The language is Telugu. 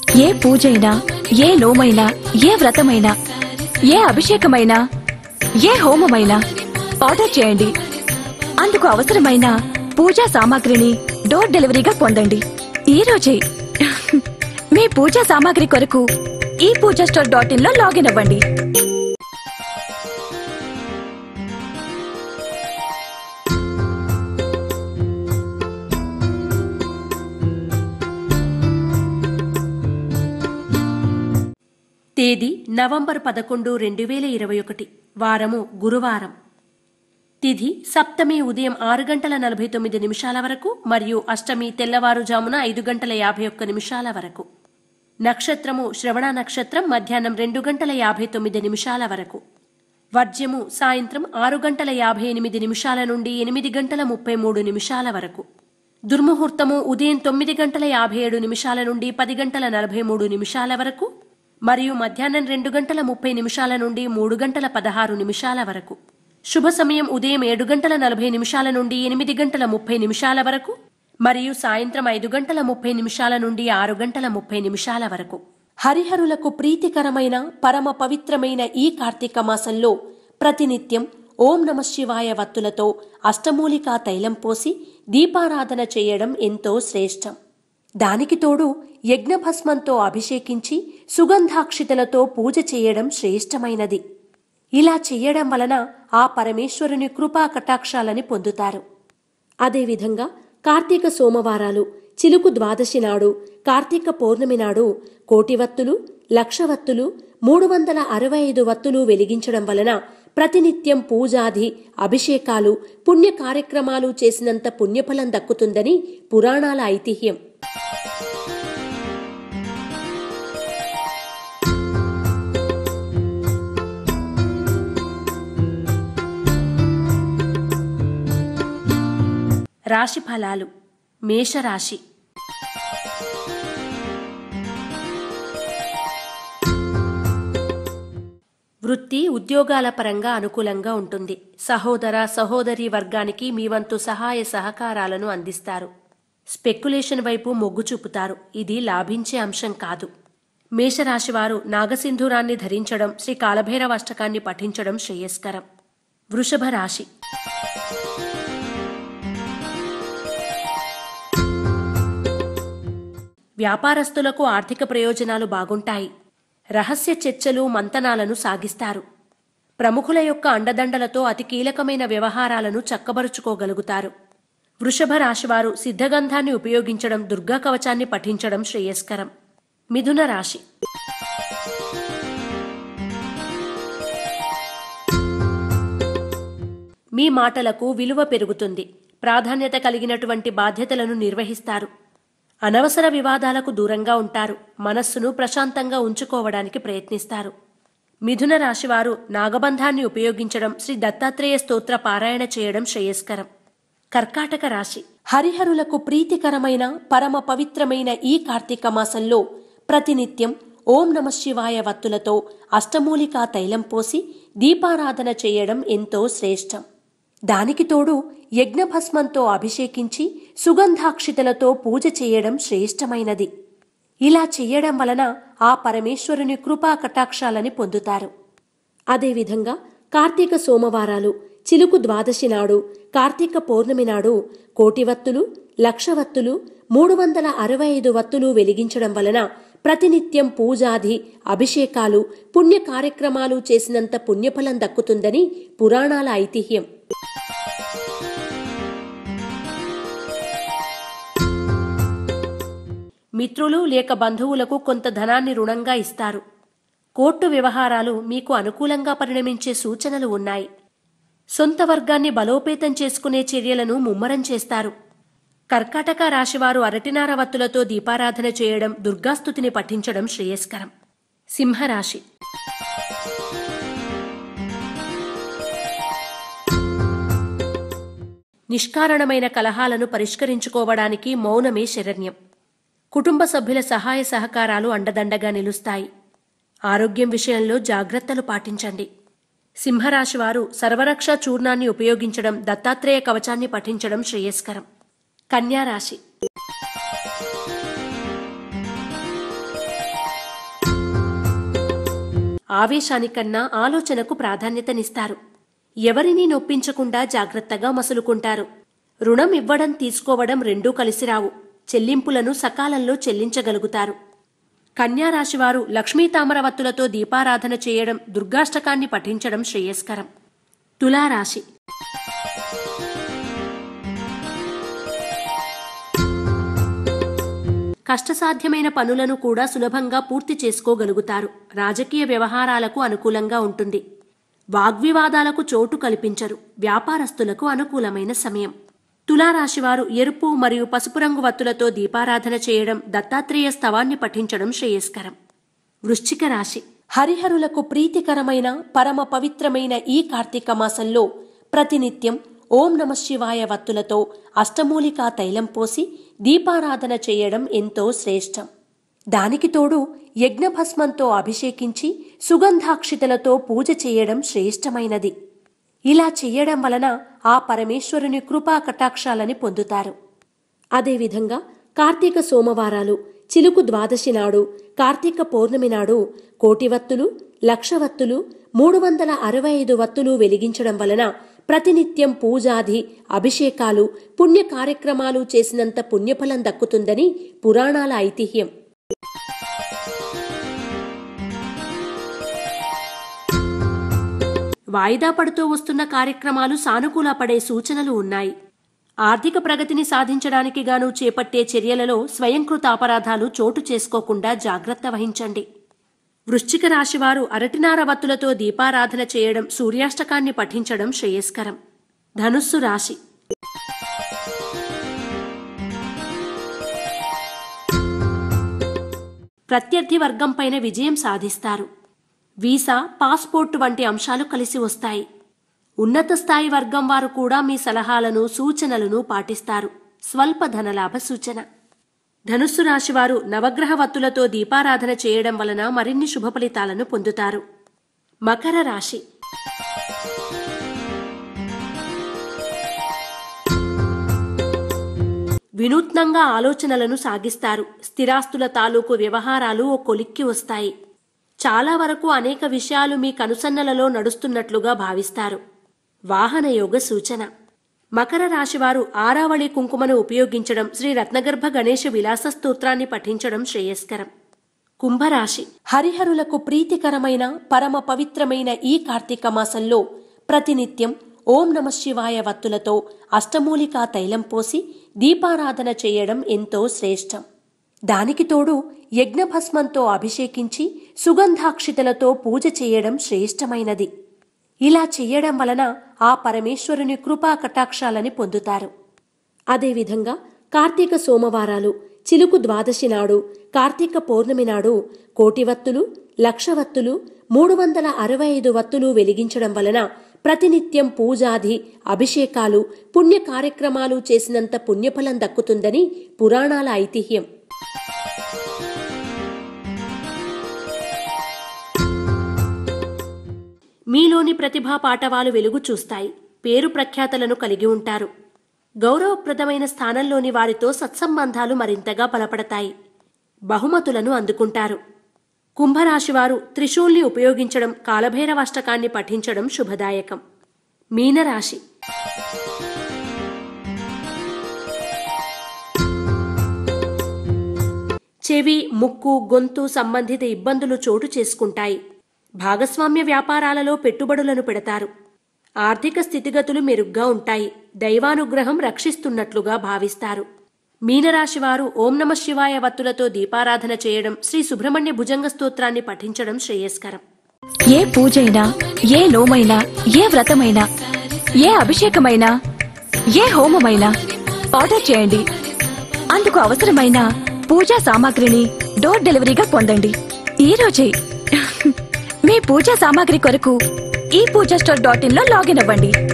ఏ పూజైనా ఏ నోమైనా ఏ వ్రతమైనా ఏ అభిషేకమైనా ఏ హోమమైనా ఆర్డర్ చేయండి అందుకు అవసరమైన పూజా సామాగ్రిని డోర్ డెలివరీగా పొందండి ఈ రోజే మీ పూజా సామాగ్రి కొరకు ఈ పూజా స్టోర్ డాట్ ఇన్ లో లాగిన్ అవ్వండి తేదీ నవంబర్ పదకొండు రెండు వేల ఇరవై ఒకటి వారము గురువారం తిథి సప్తమి ఉదయం ఆరు గంటల నలభై తొమ్మిది నిమిషాల వరకు మరియు అష్టమి తెల్లవారుజామున ఐదు గంటల యాభై ఒక్క నిమిషాల వరకు నక్షత్రము శ్రవణ నక్షత్రం మధ్యాహ్నం రెండు గంటల యాభై తొమ్మిది నిమిషాల వరకు వర్జ్యము సాయంత్రం ఆరు గంటల యాభై ఎనిమిది నిమిషాల నుండి ఎనిమిది గంటల ముప్పై మూడు నిమిషాల వరకు దుర్ముహూర్తము ఉదయం తొమ్మిది గంటల యాభై ఏడు నిమిషాల నుండి పది గంటల నలభై మూడు నిమిషాల వరకు మరియు మధ్యాహ్నం రెండు గంటల ముప్పై నిమిషాల నుండి మూడు గంటల పదహారు నిమిషాల వరకు శుభ సమయం ఉదయం ఏడు గంటల నలభై నిమిషాల నుండి ఎనిమిది గంటల ముప్పై నిమిషాల వరకు మరియు సాయంత్రం ఐదు గంటల ముప్పై నిమిషాల నుండి ఆరు గంటల ముప్పై నిమిషాల వరకు హరిహరులకు ప్రీతికరమైన పరమ పవిత్రమైన ఈ కార్తీక మాసంలో ప్రతినిత్యం ఓం నమ శివాయ వత్తులతో అష్టమూలికా తైలం పోసి దీపారాధన చేయడం ఎంతో శ్రేష్టం దానికి తోడు యజ్ఞభస్మంతో అభిషేకించి సుగంధాక్షితలతో పూజ చేయడం శ్రేష్టమైనది ఇలా చెయ్యడం వలన ఆ పరమేశ్వరుని కృపా కటాక్షాలని పొందుతారు అదేవిధంగా కార్తీక సోమవారాలు చిలుకు ద్వాదశి నాడు కార్తీక పౌర్ణమి నాడు కోటి వత్తులు లక్ష వత్తులు మూడు వందల అరవై ఐదు వత్తులు వెలిగించడం వలన ప్రతినిత్యం పూజాది అభిషేకాలు పుణ్య కార్యక్రమాలు చేసినంత పుణ్యఫలం దక్కుతుందని పురాణాల ఐతిహ్యం రాశి ఫలాలు మేషరాశి వృత్తి ఉద్యోగాల పరంగా అనుకూలంగా ఉంటుంది సహోదర సహోదరి వర్గానికి మీ వంతు సహాయ సహకారాలను అందిస్తారు స్పెక్యులేషన్ వైపు మొగ్గు చూపుతారు ఇది లాభించే అంశం కాదు మేషరాశివారు నాగసింధూరాన్ని ధరించడం శ్రీ కాలభైరవ అష్టకాన్ని పఠించడం శ్రేయస్కరం వృషభ రాశి వ్యాపారస్తులకు ఆర్థిక ప్రయోజనాలు బాగుంటాయి రహస్య చర్చలు మంతనాలను సాగిస్తారు ప్రముఖుల యొక్క అండదండలతో అతి కీలకమైన వ్యవహారాలను చక్కబరుచుకోగలుగుతారు వృషభ రాశివారు సిద్ధగంధాన్ని ఉపయోగించడం దుర్గా కవచాన్ని పఠించడం శ్రేయస్కరం మిథున రాశి మీ మాటలకు విలువ పెరుగుతుంది ప్రాధాన్యత కలిగినటువంటి బాధ్యతలను నిర్వహిస్తారు అనవసర వివాదాలకు దూరంగా ఉంటారు మనస్సును ప్రశాంతంగా ఉంచుకోవడానికి ప్రయత్నిస్తారు మిథున రాశివారు నాగబంధాన్ని ఉపయోగించడం శ్రీ దత్తాత్రేయ స్తోత్ర పారాయణ చేయడం శ్రేయస్కరం కర్కాటక రాశి హరిహరులకు ప్రీతికరమైన పరమ పవిత్రమైన ఈ కార్తీక మాసంలో ప్రతినిత్యం ఓం నమ శివాయ వత్తులతో అష్టమూలికా తైలం పోసి దీపారాధన చేయడం ఎంతో శ్రేష్టం దానికి తోడు యజ్ఞభస్మంతో అభిషేకించి సుగంధాక్షితలతో పూజ చేయడం శ్రేష్టమైనది ఇలా చెయ్యడం వలన ఆ పరమేశ్వరుని కృపా కటాక్షాలని పొందుతారు అదేవిధంగా కార్తీక సోమవారాలు చిలుకు ద్వాదశి నాడు కార్తీక పౌర్ణమి నాడు కోటి వత్తులు లక్ష వత్తులు మూడు వందల అరవై ఐదు వత్తులు వెలిగించడం వలన ప్రతినిత్యం పూజాది అభిషేకాలు పుణ్య కార్యక్రమాలు చేసినంత పుణ్యఫలం దక్కుతుందని పురాణాల ఐతిహ్యం మిత్రులు లేక బంధువులకు కొంత ధనాన్ని రుణంగా ఇస్తారు కోర్టు వ్యవహారాలు మీకు అనుకూలంగా పరిణమించే సూచనలు ఉన్నాయి సొంత వర్గాన్ని బలోపేతం చేసుకునే చర్యలను ముమ్మరం చేస్తారు కర్కాటక రాశివారు అరటినార వత్తులతో దీపారాధన చేయడం దుర్గాస్తుతిని పఠించడం శ్రేయస్కరం సింహరాశి నిష్కారణమైన కలహాలను పరిష్కరించుకోవడానికి మౌనమే శరణ్యం కుటుంబ సభ్యుల సహాయ సహకారాలు అండదండగా నిలుస్తాయి ఆరోగ్యం విషయంలో జాగ్రత్తలు పాటించండి సింహరాశి వారు సర్వరక్ష చూర్ణాన్ని ఉపయోగించడం దత్తాత్రేయ కవచాన్ని పఠించడం శ్రేయస్కరం కన్యారాశి ఆవేశానికన్నా ఆలోచనకు ప్రాధాన్యతనిస్తారు ఎవరినీ నొప్పించకుండా జాగ్రత్తగా మసులుకుంటారు రుణం ఇవ్వడం తీసుకోవడం రెండూ కలిసిరావు చెల్లింపులను సకాలంలో చెల్లించగలుగుతారు కన్యారాశివారు లక్ష్మీ తామరవత్తులతో దీపారాధన చేయడం దుర్గాష్టకాన్ని పఠించడం శ్రేయస్కరం తులారాశి కష్టసాధ్యమైన పనులను కూడా సులభంగా పూర్తి చేసుకోగలుగుతారు రాజకీయ వ్యవహారాలకు అనుకూలంగా ఉంటుంది వాగ్వివాదాలకు చోటు కల్పించరు వ్యాపారస్తులకు అనుకూలమైన సమయం తులారాశివారు ఎరుపు మరియు పసుపు రంగు వత్తులతో దీపారాధన చేయడం దత్తాత్రేయ స్తవాన్ని పఠించడం శ్రేయస్కరం వృశ్చిక రాశి హరిహరులకు ప్రీతికరమైన పరమ పవిత్రమైన ఈ కార్తీక మాసంలో ప్రతినిత్యం ఓం నమ శివాయ వత్తులతో అష్టమూలికా తైలం పోసి దీపారాధన చేయడం ఎంతో శ్రేష్టం దానికి తోడు యజ్ఞభస్మంతో అభిషేకించి సుగంధాక్షితలతో పూజ చేయడం శ్రేష్టమైనది ఇలా చెయ్యడం వలన ఆ పరమేశ్వరుని కృపా కటాక్షాలని పొందుతారు అదేవిధంగా కార్తీక సోమవారాలు చిలుకు ద్వాదశి నాడు కార్తీక పౌర్ణమి నాడు కోటి వత్తులు లక్ష వత్తులు మూడు వందల అరవై ఐదు వత్తులు వెలిగించడం వలన ప్రతినిత్యం పూజాది అభిషేకాలు పుణ్య కార్యక్రమాలు చేసినంత పుణ్యఫలం దక్కుతుందని పురాణాల ఐతిహ్యం వాయిదా పడుతూ వస్తున్న కార్యక్రమాలు సానుకూల పడే సూచనలు ఉన్నాయి ఆర్థిక ప్రగతిని సాధించడానికి గాను చేపట్టే చర్యలలో స్వయంకృత అపరాధాలు చోటు చేసుకోకుండా జాగ్రత్త వహించండి వృశ్చిక రాశివారు అరటినార వత్తులతో దీపారాధన చేయడం సూర్యాష్టకాన్ని పఠించడం శ్రేయస్కరం ధనుస్సు రాశి ప్రత్యర్థి వర్గంపైన విజయం సాధిస్తారు వీసా పాస్పోర్ట్ వంటి అంశాలు కలిసి వస్తాయి ఉన్నత స్థాయి వర్గం వారు కూడా మీ సలహాలను సూచనలను పాటిస్తారు స్వల్ప ధనలాభ సూచన ధనుస్సు రాశివారు నవగ్రహ వత్తులతో దీపారాధన చేయడం వలన మరిన్ని శుభ ఫలితాలను పొందుతారు మకర రాశి వినూత్నంగా ఆలోచనలను సాగిస్తారు స్థిరాస్తుల తాలూకు వ్యవహారాలు ఓ కొలిక్కి వస్తాయి చాలా వరకు అనేక విషయాలు మీ కనుసన్నలలో నడుస్తున్నట్లుగా భావిస్తారు వాహన యోగ సూచన మకర రాశివారు ఆరావళి కుంకుమను ఉపయోగించడం శ్రీ రత్నగర్భ గణేష విలాస స్తోత్రాన్ని పఠించడం శ్రేయస్కరం కుంభరాశి హరిహరులకు ప్రీతికరమైన పరమ పవిత్రమైన ఈ కార్తీక మాసంలో ప్రతినిత్యం ఓం నమ శివాయ వత్తులతో అష్టమూలికా తైలం పోసి దీపారాధన చేయడం ఎంతో శ్రేష్టం దానికి తోడు యజ్ఞభస్మంతో అభిషేకించి సుగంధాక్షితలతో పూజ చేయడం శ్రేష్టమైనది ఇలా చెయ్యడం వలన ఆ పరమేశ్వరుని కృపా కటాక్షాలని పొందుతారు అదేవిధంగా కార్తీక సోమవారాలు చిలుకు ద్వాదశి నాడు కార్తీక పౌర్ణమి నాడు కోటి వత్తులు లక్ష వత్తులు మూడు వందల అరవై ఐదు వత్తులు వెలిగించడం వలన ప్రతినిత్యం పూజాది అభిషేకాలు పుణ్య కార్యక్రమాలు చేసినంత పుణ్యఫలం దక్కుతుందని పురాణాల ఐతిహ్యం మీలోని ప్రతిభా పాటవాలు వెలుగు చూస్తాయి పేరు ప్రఖ్యాతలను కలిగి ఉంటారు గౌరవప్రదమైన స్థానంలోని వారితో సత్సంబంధాలు మరింతగా బలపడతాయి బహుమతులను అందుకుంటారు కుంభరాశివారు త్రిశూల్ని ఉపయోగించడం కాలభైరవాష్టకాన్ని పఠించడం శుభదాయకం మీనరాశి చెవి ముక్కు గొంతు సంబంధిత ఇబ్బందులు చోటు చేసుకుంటాయి భాగస్వామ్య వ్యాపారాలలో పెట్టుబడులను పెడతారు ఆర్థిక స్థితిగతులు మెరుగ్గా ఉంటాయి దైవానుగ్రహం రక్షిస్తున్నట్లుగా భావిస్తారు మీనరాశివారు ఓం నమ శివాయ వత్తులతో దీపారాధన చేయడం శ్రీ సుబ్రహ్మణ్య భుజంగ స్తోత్రాన్ని పఠించడం శ్రేయస్కరం ఏ పూజైనా ఏ నోమైనా ఏ వ్రతమైనా ఏ అభిషేకమైనా ఏ హోమమైనా ఆర్డర్ చేయండి అందుకు అవసరమైన పూజా సామాగ్రిని డోర్ డెలివరీగా పొందండి ఈ రోజే మీ పూజా సామాగ్రి కొరకు ఈ పూజా స్టోర్ డాట్ ఇన్ లో లాగిన్ అవ్వండి